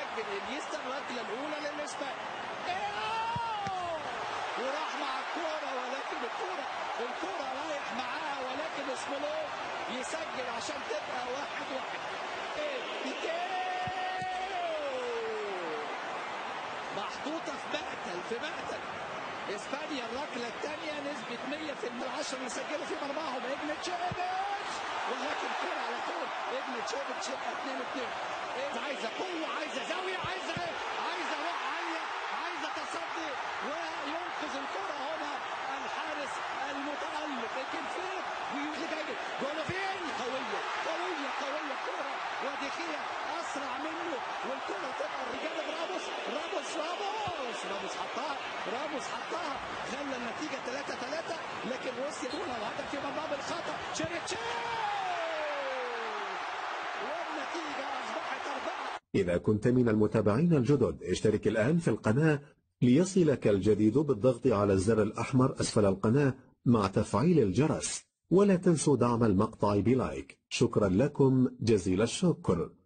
يسجل انيستا الركله الاولى للاسبان وراح مع الكوره ولكن الكوره الكوره رايح معاها ولكن اسمولوف يسجل عشان تبقى واحد واحد ايه بيتيو محطوطه في مقتل في مقتل اسبانيا الركله الثانيه نسبه 100 في العشر اللي سجلوا في مرماهم ابن تشيفيتش ولكن كرة على طول ابن تشيفيتش يبقى 2 2 عايزه قوه عايزه زاويه عايزه ايه؟ عايزه روح عاليه عايزه تصدي وينقذ الكره هنا الحارس المتالق لكن فين؟ ويجي جولوفين قويه قويه قويه كره وديخيه اسرع منه والكره تبقى الرجال راموس راموس راموس راموس حطها راموس حطها خلى النتيجه 3 3 لكن روسيا دون الهدف في مرمى الخطا تشيريتشي والنتيجه اصبحت اربعه إذا كنت من المتابعين الجدد اشترك الآن في القناة ليصلك الجديد بالضغط على الزر الأحمر أسفل القناة مع تفعيل الجرس ولا تنسوا دعم المقطع بلايك شكرا لكم جزيل الشكر